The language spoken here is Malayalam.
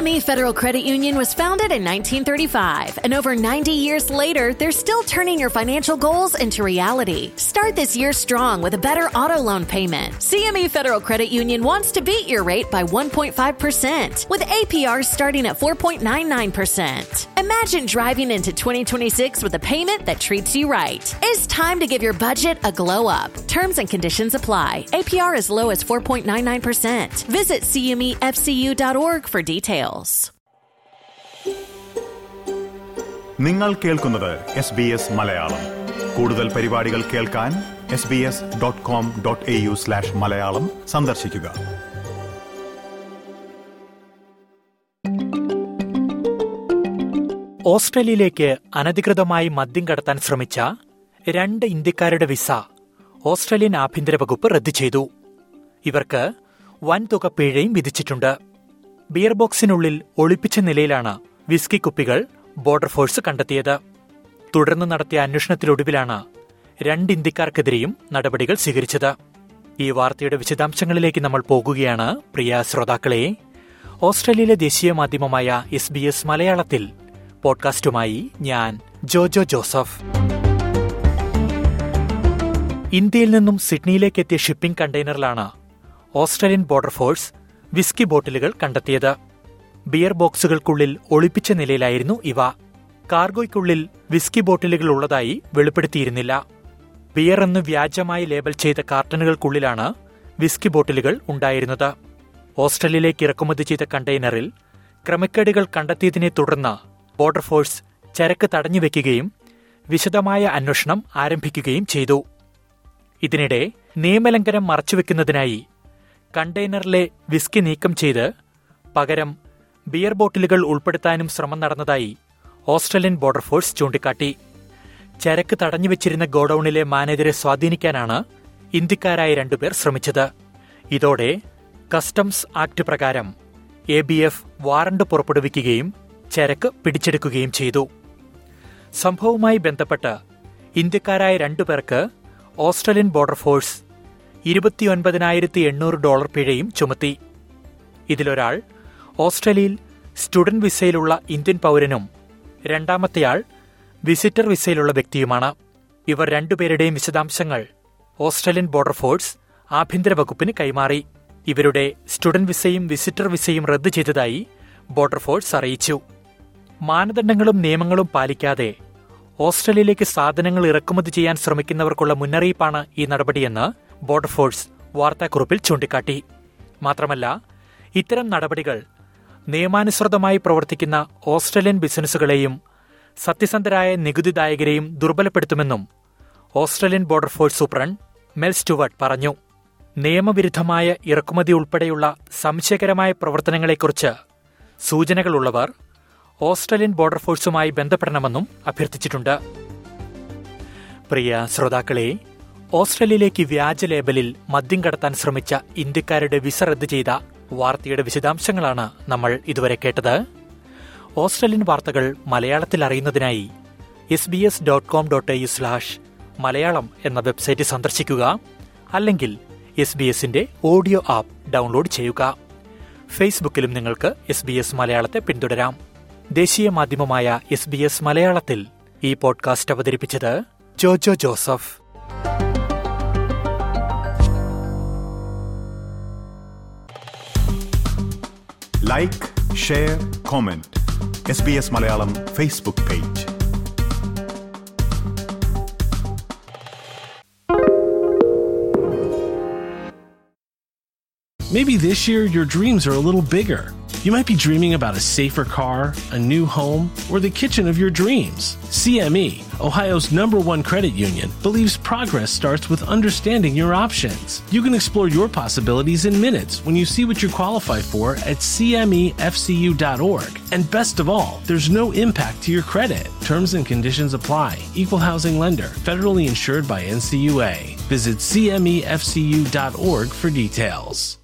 CME Federal Credit Union was founded in 1935, and over 90 years later, they're still turning your financial goals into reality. Start this year strong with a better auto loan payment. CME Federal Credit Union wants to beat your rate by 1.5%, with APR starting at 4.99%. Imagine driving into 2026 with a payment that treats you right. It's time to give your budget a glow up. Terms and conditions apply. APR as low as 4.99%. Visit CMEFCU.org for details. നിങ്ങൾ കേൾക്കുന്നത് എസ് ബി എസ് മലയാളം കൂടുതൽ പരിപാടികൾ കേൾക്കാൻ S B S dot com dot A U slash Malayalam സന്ദർശിക്കുക ഓസ്ട്രേലിയയിലേക്ക് അനധികൃതമായി മദ്യം കടത്താൻ ശ്രമിച്ച രണ്ട് ഇന്ത്യക്കാരുടെ വിസ ഓസ്ട്രേലിയൻ ആഭ്യന്തര വകുപ്പ് റദ്ദു ചെയ്തു ഇവർക്ക് വൻതുക പിഴയും വിധിച്ചിട്ടുണ്ട് ബിയർ ബോക്സിനുള്ളിൽ ഒളിപ്പിച്ച നിലയിലാണ് വിസ്കി കുപ്പികൾ ബോർഡർ ഫോഴ്സ് കണ്ടെത്തിയത് തുടർന്ന് നടത്തിയ അന്വേഷണത്തിലൊടുവിലാണ് രണ്ട് ഇന്ത്യക്കാർക്കെതിരെയും നടപടികൾ സ്വീകരിച്ചത് ഈ വാർത്തയുടെ വിശദാംശങ്ങളിലേക്ക് നമ്മൾ പോകുകയാണ് പ്രിയ ശ്രോതാക്കളെ ഓസ്ട്രേലിയയിലെ ദേശീയ മാധ്യമമായ എസ് ബി എസ് മലയാളത്തിൽ പോഡ്കാസ്റ്റുമായി ഞാൻ ജോജോ ജോസഫ് ഇന്ത്യയിൽ നിന്നും സിഡ്നിയിലേക്ക് എത്തിയ ഷിപ്പിംഗ് കണ്ടെയ്നറിലാണ് ഓസ്ട്രേലിയൻ ബോർഡർ ഫോഴ്സ് വിസ്കി ബോട്ടിലുകൾ കണ്ടെത്തിയത് ബിയർ ബോക്സുകൾക്കുള്ളിൽ ഒളിപ്പിച്ച നിലയിലായിരുന്നു ഇവ കാർഗോയ്ക്കുള്ളിൽ വിസ്കി ബോട്ടിലുകൾ ഉള്ളതായി വെളിപ്പെടുത്തിയിരുന്നില്ല ബിയർ എന്ന് വ്യാജമായി ലേബൽ ചെയ്ത കാർട്ടനുകൾക്കുള്ളിലാണ് വിസ്കി ബോട്ടിലുകൾ ഉണ്ടായിരുന്നത് ഓസ്ട്രേലിയയിലേക്ക് ഇറക്കുമതി ചെയ്ത കണ്ടെയ്നറിൽ ക്രമക്കേടുകൾ കണ്ടെത്തിയതിനെ തുടർന്ന് ബോർഡർ ഫോഴ്സ് ചരക്ക് തടഞ്ഞുവെക്കുകയും വിശദമായ അന്വേഷണം ആരംഭിക്കുകയും ചെയ്തു ഇതിനിടെ നിയമലംഘനം മറച്ചുവെക്കുന്നതിനായി കണ്ടെയ്നറിലെ വിസ്കി നീക്കം ചെയ്ത് പകരം ബിയർ ബോട്ടിലുകൾ ഉൾപ്പെടുത്താനും ശ്രമം നടന്നതായി ഓസ്ട്രേലിയൻ ബോർഡർ ഫോഴ്സ് ചൂണ്ടിക്കാട്ടി ചരക്ക് തടഞ്ഞുവെച്ചിരുന്ന ഗോഡൌണിലെ മാനേജരെ സ്വാധീനിക്കാനാണ് ഇന്ത്യക്കാരായ രണ്ടുപേർ ശ്രമിച്ചത് ഇതോടെ കസ്റ്റംസ് ആക്ട് പ്രകാരം എ ബി എഫ് വാറണ്ട് പുറപ്പെടുവിക്കുകയും ചരക്ക് പിടിച്ചെടുക്കുകയും ചെയ്തു സംഭവവുമായി ബന്ധപ്പെട്ട് ഇന്ത്യക്കാരായ രണ്ടുപേർക്ക് ഓസ്ട്രേലിയൻ ബോർഡർ ഫോഴ്സ് ഇരുപത്തിയൊൻപതിനായിരത്തി എണ്ണൂറ് ഡോളർ പിഴയും ചുമത്തി ഇതിലൊരാൾ ഓസ്ട്രേലിയയിൽ സ്റ്റുഡന്റ് വിസയിലുള്ള ഇന്ത്യൻ പൗരനും രണ്ടാമത്തെയാൾ വിസിറ്റർ വിസയിലുള്ള വ്യക്തിയുമാണ് ഇവർ രണ്ടുപേരുടെയും വിശദാംശങ്ങൾ ഓസ്ട്രേലിയൻ ബോർഡർ ഫോഴ്സ് ആഭ്യന്തര വകുപ്പിന് കൈമാറി ഇവരുടെ സ്റ്റുഡന്റ് വിസയും വിസിറ്റർ വിസയും റദ്ദു ചെയ്തതായി ബോർഡർ ഫോഴ്സ് അറിയിച്ചു മാനദണ്ഡങ്ങളും നിയമങ്ങളും പാലിക്കാതെ ഓസ്ട്രേലിയയിലേക്ക് സാധനങ്ങൾ ഇറക്കുമതി ചെയ്യാൻ ശ്രമിക്കുന്നവർക്കുള്ള മുന്നറിയിപ്പാണ് ഈ നടപടിയെന്ന് ബോർഡർ ഫോഴ്സ് വാർത്താക്കുറിപ്പിൽ ചൂണ്ടിക്കാട്ടി മാത്രമല്ല ഇത്തരം നടപടികൾ നിയമാനുസൃതമായി പ്രവർത്തിക്കുന്ന ഓസ്ട്രേലിയൻ ബിസിനസ്സുകളെയും സത്യസന്ധരായ നികുതിദായകരെയും ദുർബലപ്പെടുത്തുമെന്നും Australian border force superintendent Mel Stewart പറഞ്ഞു നിയമവിരുദ്ധമായ ഇറക്കുമതി ഉൾപ്പെടെയുള്ള സംശയകരമായ പ്രവർത്തനങ്ങളെക്കുറിച്ച് സൂചനകളുള്ളവർ ഓസ്ട്രേലിയൻ ബോർഡർ ഫോഴ്സുമായി ബന്ധപ്പെടണമെന്നും അഭ്യർത്ഥിച്ചിട്ടുണ്ട് പ്രിയ ശ്രോതാക്കളെ ഓസ്ട്രേലിയയിലേക്ക് വ്യാജ ലേബലിൽ മദ്യം കടത്താൻ ശ്രമിച്ച ഇന്ത്യക്കാരുടെ വിസ റദ്ദ് ചെയ്ത വാർത്തയുടെ വിശദാംശങ്ങളാണ് നമ്മൾ ഇതുവരെ കേട്ടത് ഓസ്ട്രേലിയൻ വാർത്തകൾ മലയാളത്തിൽ അറിയുന്നതിനായി S B S dot com dot U slash Malayalam എന്ന വെബ്സൈറ്റ് സന്ദർശിക്കുക അല്ലെങ്കിൽ എസ് ബി എസിന്റെ ഓഡിയോ ആപ്പ് ഡൗൺലോഡ് ചെയ്യുക ഫേസ്ബുക്കിലും നിങ്ങൾക്ക് എസ് ബി എസ് മലയാളത്തെ പിന്തുടരാം ദേശീയ മാധ്യമമായ എസ് ബി എസ് മലയാളത്തിൽ ഈ പോഡ്കാസ്റ്റ് അവതരിപ്പിച്ചത് Jojo Joseph like share comment S B S Malayalam Facebook page Maybe this year your dreams are a little bigger. You might be dreaming about a safer car, a new home, or the kitchen of your dreams. CME, Ohio's number one credit union, believes progress starts with understanding your options. You can explore your possibilities in minutes when you see what you're qualified for at cmefcu.org. And best of all, there's no impact to your credit. Terms and conditions apply. Equal housing lender, federally insured by NCUA. Visit cmefcu.org for details.